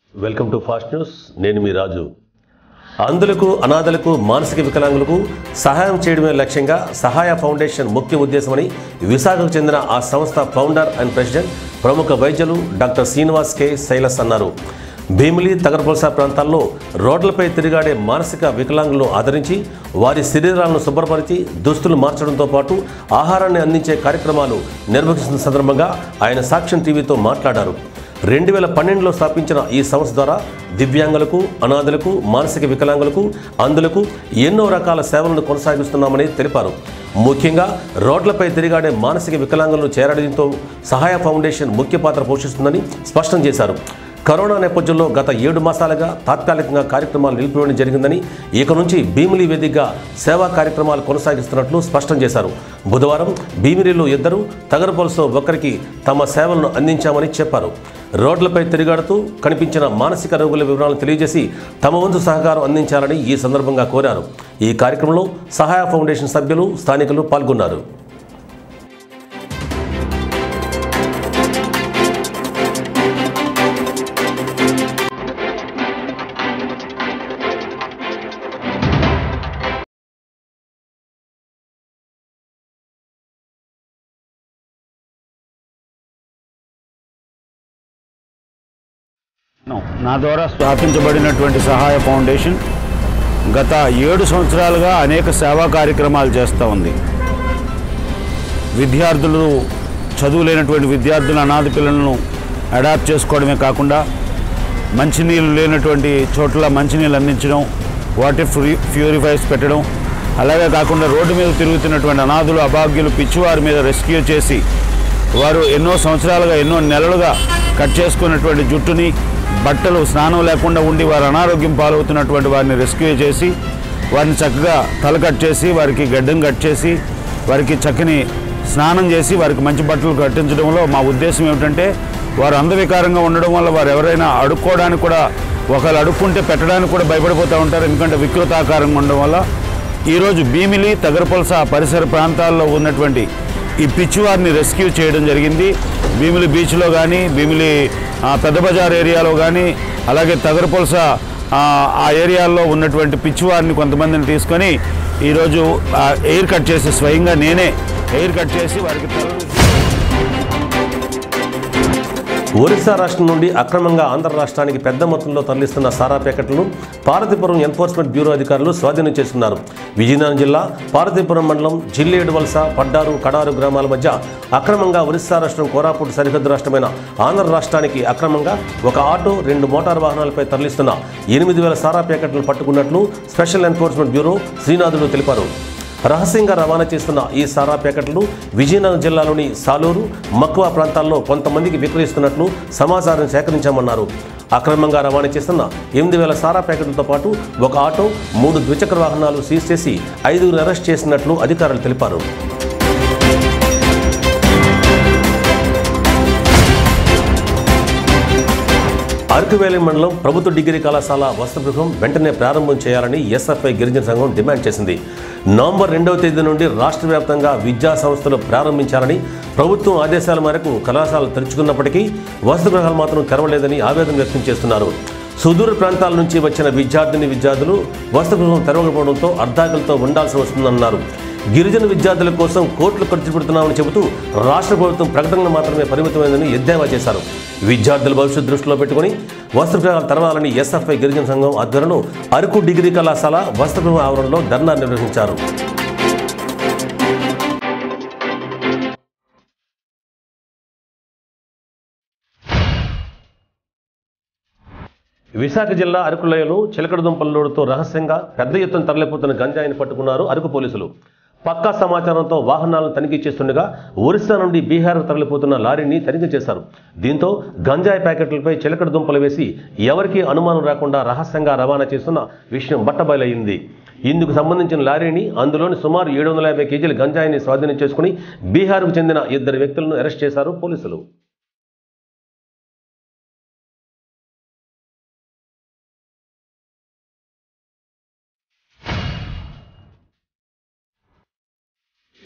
welcome to fast news నేను మీ రాజు అంధులకు అనాథలకు మానసిక వికలాంగులకు సహాయం చేయడమే లక్ష్యంగా సహాయ ఫౌండేషన్ ముఖ్య ఉద్దేశమని విశాఖకు చెందిన ఆ సంస్థ ఫౌండర్ అండ్ ప్రెసిడెంట్ ప్రముఖ వైద్యులు డాక్టర్ శ్రీనివాస్ కె శైలస్ అన్నారు భీమిలి తగరపొలస ప్రాంతాల్లో రోడ్లపై తిరిగాడే మానసిక వికలాంగులను ఆదరించి వారి శరీరాలను శుభ్రపరిచి దుస్తులు మార్చడంతో పాటు ఆహారాన్ని అందించే కార్యక్రమాలు నిర్వహిస్తున్న సందర్భంగా ఆయన సాక్ష్యం టీవీతో మాట్లాడారు రెండు వేల పన్నెండులో స్థాపించిన ఈ సంస్థ ద్వారా దివ్యాంగులకు అనాథులకు మానసిక వికలాంగులకు అందులకు ఎన్నో రకాల సేవలను కొనసాగిస్తున్నామని తెలిపారు ముఖ్యంగా రోడ్లపై తిరిగాడే మానసిక వికలాంగులను చేరడంతో సహాయ ఫౌండేషన్ ముఖ్య పాత్ర పోషిస్తుందని స్పష్టం చేశారు కరోనా నేపథ్యంలో గత ఏడు మాసాలుగా తాత్కాలికంగా కార్యక్రమాలు నిలిపివేయడం జరిగిందని ఇక నుంచి భీమిలి వేదికగా సేవా కార్యక్రమాలు కొనసాగిస్తున్నట్లు స్పష్టం చేశారు బుధవారం భీమిలిలో ఇద్దరు తగరపొలసలో ఒకరికి తమ సేవలను అందించామని చెప్పారు రోడ్లపై తిరిగాడుతూ కనిపించిన మానసిక రోగుల వివరాలను తెలియజేసి తమ వంతు సహకారం అందించాలని ఈ సందర్భంగా కోరారు ఈ కార్యక్రమంలో సహాయ ఫౌండేషన్ సభ్యులు స్థానికులు పాల్గొన్నారు నా ద్వారా స్థాపించబడినటువంటి సహాయ ఫౌండేషన్ గత ఏడు సంవత్సరాలుగా అనేక సేవా కార్యక్రమాలు చేస్తూ ఉంది విద్యార్థులు చదువు లేనటువంటి విద్యార్థుల అనాథ పిల్లలను అడాప్ట్ చేసుకోవడమే కాకుండా మంచినీళ్ళు లేనటువంటి చోట్ల మంచినీళ్ళు అందించడం వాటర్ ఫ్రీ ప్యూరిఫైర్స్ పెట్టడం అలాగే కాకుండా రోడ్డు మీద తిరుగుతున్నటువంటి అనాథులు అభాగ్యులు పిచ్చివారి మీద రెస్క్యూ చేసి వారు ఎన్నో సంవత్సరాలుగా ఎన్నో నెలలుగా కట్ చేసుకున్నటువంటి జుట్టుని బట్టలు స్నానం లేకుండా ఉండి వారు అనారోగ్యం పాలవుతున్నటువంటి వారిని రెస్క్యూ చేసి వారిని చక్కగా తల కట్ చేసి వారికి గడ్డం కట్ చేసి వారికి చక్కని స్నానం చేసి వారికి మంచి బట్టలు కట్టించడంలో మా ఉద్దేశం ఏమిటంటే వారు అందవికారంగా ఉండడం వల్ల వారు ఎవరైనా అడుక్కోవడానికి కూడా ఒకళ్ళు అడుక్కుంటే పెట్టడానికి కూడా భయపడిపోతూ ఉంటారు ఎందుకంటే వికృతాకారంగా ఉండడం వల్ల ఈరోజు భీమిలి తగరపలస పరిసర ప్రాంతాల్లో ఉన్నటువంటి ఈ పిచ్చివారిని రెస్క్యూ చేయడం జరిగింది భీమిలి బీచ్లో కానీ భీమిలి ఆ, పెద్ద బజార్ ఏరియాలో కానీ అలాగే తగరపొలస ఆ, ఆ ఏరియాల్లో ఉన్నటువంటి పిచ్చివారిని కొంతమందిని తీసుకొని ఈరోజు ఆ, ఎయిర్ కట్ చేసి స్వయంగా నేనే ఎయిర్ కట్ చేసి వారికి తలలు ఒరిస్సా రాష్ట్రం నుండి అక్రమంగా ఆంధ్ర రాష్ట్రానికి పెద్ద మొత్తంలో తరలిస్తున్న సారా ప్యాకెట్లను పార్వతీపురం ఎన్ఫోర్స్మెంట్ బ్యూరో అధికారులు స్వాధీనం చేసుకున్నారు విజయనగరం జిల్లా పార్వతీపురం మండలం జిల్లేడు వలస పడ్డారు కడారు గ్రామాల మధ్య అక్రమంగా ఒరిస్సా రాష్ట్రం కోరాపుట్ సరిహద్దు రాష్ట్రమైన ఆంధ్ర రాష్ట్రానికి అక్రమంగా ఒక ఆటో రెండు మోటార్ వాహనాలపై తరలిస్తున్న ఎనిమిది వేల సారా ప్యాకెట్లను పట్టుకున్నట్లు స్పెషల్ ఎన్ఫోర్స్మెంట్ బ్యూరో శ్రీనాథులు తెలిపారు రహస్యంగా రవాణా చేస్తున్న ఈ సారా ప్యాకెట్లు విజయనగరం జిల్లాలోని సాలూరు మక్కువ ప్రాంతాల్లో కొంతమందికి విక్రయిస్తున్నట్లు సమాచారం సేకరించామన్నారు అక్రమంగా రవాణా చేస్తున్న ఎనిమిది వేల సారా ప్యాకెట్లతో పాటు ఒక ఆటో మూడు ద్విచక్ర వాహనాలు సీజ్ చేసి ఐదుగురు అరెస్ట్ చేసినట్లు అధికారులు తెలిపారు అరకువేలి మండలం ప్రభుత్వ డిగ్రీ కళాశాల వసతిగృహం వెంటనే ప్రారంభం చేయాలని ఎస్ఎఫ్ఐ గిరిజన సంఘం డిమాండ్ చేసింది నవంబర్ రెండవ తేదీ నుండి రాష్ట్ర వ్యాప్తంగా విద్యా సంస్థలు ప్రారంభించాలని ప్రభుత్వం ఆదేశాల మేరకు కళాశాలలు తెరుచుకున్నప్పటికీ వసతిగృహాలు మాత్రం తెరవలేదని ఆవేదన వ్యక్తం చేస్తున్నారు సుదూర ప్రాంతాల నుంచి వచ్చిన విద్యార్థిని విద్యార్థులు వసతిగృహం తెరవకపోవడంతో అర్ధాకలతో ఉండాల్సి వస్తుందన్నారు గిరిజన విద్యార్థుల కోసం కోట్లు ఖర్చు పెడుతున్నామని చెబుతూ రాష్ట్ర ప్రభుత్వం ప్రకటనలు మాత్రమే పరిమితమైందని ఎద్దేవా చేశారు విద్యార్థుల భవిష్యత్తు దృష్టిలో పెట్టుకుని వస్త్రగృహాలు తెరవాలని ఎస్ఎఫ్ఐ గిరిజన సంఘం ఆధ్వర్యంలో అరకు డిగ్రీ కళాశాల వస్త్రగృహం ఆవరణలో ధర్నా నిర్వహించారు విశాఖ జిల్లా అరకులోయలో చిలకడదుంపలలోడుతో రహస్యంగా పెద్ద ఎత్తున తరలిపోతున్న గంజాయిని పట్టుకున్నారు అరకు పోలీసులు పక్కా సమాచారంతో వాహనాలను తనిఖీ చేస్తుండగా ఒరిస్సా నుండి బీహార్ తరలిపోతున్న లారీని తనిఖీ చేశారు దీంతో గంజాయి ప్యాకెట్లపై చిలకడ దుంపలు వేసి ఎవరికీ అనుమానం రాకుండా రహస్యంగా రవాణా చేస్తున్న విషయం బట్టబయలైంది ఇందుకు సంబంధించిన లారీని అందులోని సుమారు ఏడు వందల యాభై కేజీల గంజాయిని స్వాధీనం చేసుకుని బీహార్కు చెందిన ఇద్దరు వ్యక్తులను అరెస్ట్ చేశారు పోలీసులు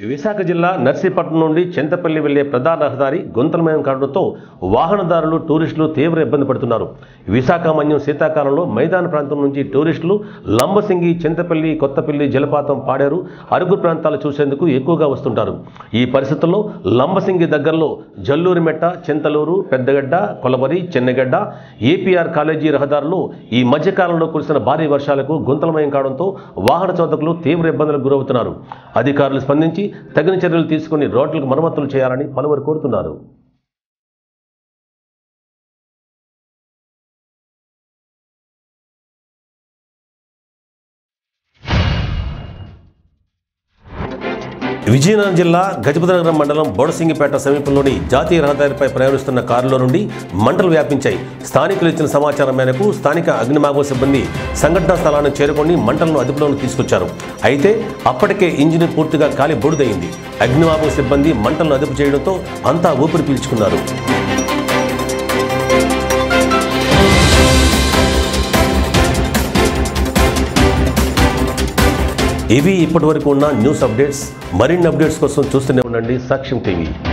విశాఖ జిల్లా నర్సీపట్నం నుండి చింతపల్లి వెళ్లే ప్రధాన రహదారి గుంతలమయం కావడంతో వాహనదారులు టూరిస్టులు తీవ్ర ఇబ్బంది పడుతున్నారు విశాఖ మన్యం శీతాకాలంలో మైదాన ప్రాంతం నుంచి టూరిస్టులు లంబసింగి చింతపల్లి కొత్తపల్లి జలపాతం పాడేరు అరుగు ప్రాంతాలు చూసేందుకు ఎక్కువగా వస్తుంటారు ఈ పరిస్థితుల్లో లంబసింగి దగ్గరలో జల్లూరిమెట్ట చింతలూరు పెద్దగడ్డ కొలవరి చెన్నగడ్డ ఏపీఆర్ కాలేజీ రహదారులు ఈ మధ్యకాలంలో కురిసిన భారీ వర్షాలకు గుంతలమయం కావడంతో వాహన చోదకులు తీవ్ర ఇబ్బందులకు గురవుతున్నారు అధికారులు స్పందించి తగిన చర్యలు తీసుకుని రోడ్లకు మరమ్మతులు చేయాలని పలువురు కోరుతున్నారు విజయనగరం జిల్లా గజపతినగరం మండలం బోడసింగిపేట సమీపంలోని జాతీయ రహదారిపై ప్రయాణిస్తున్న కారులో నుండి మంటలు వ్యాపించాయి స్థానికులు ఇచ్చిన సమాచారం మేరకు స్థానిక అగ్నిమాపక సిబ్బంది సంఘటనా స్థలాన్ని చేరుకొని మంటలను అదుపులోకి తీసుకొచ్చారు అయితే అప్పటికే ఇంజిన్ పూర్తిగా కాలి బూడిదయింది అగ్నిమాపక సిబ్బంది మంటలను అదుపు చేయడంతో అంతా ఊపిరి పీల్చుకున్నారు ఇవి ఇప్పటివరకు ఉన్న న్యూస్ అప్డేట్స్ మరిన్ని అప్డేట్స్ కోసం చూస్తూనే ఉండండి సాక్ష్యం టీవీ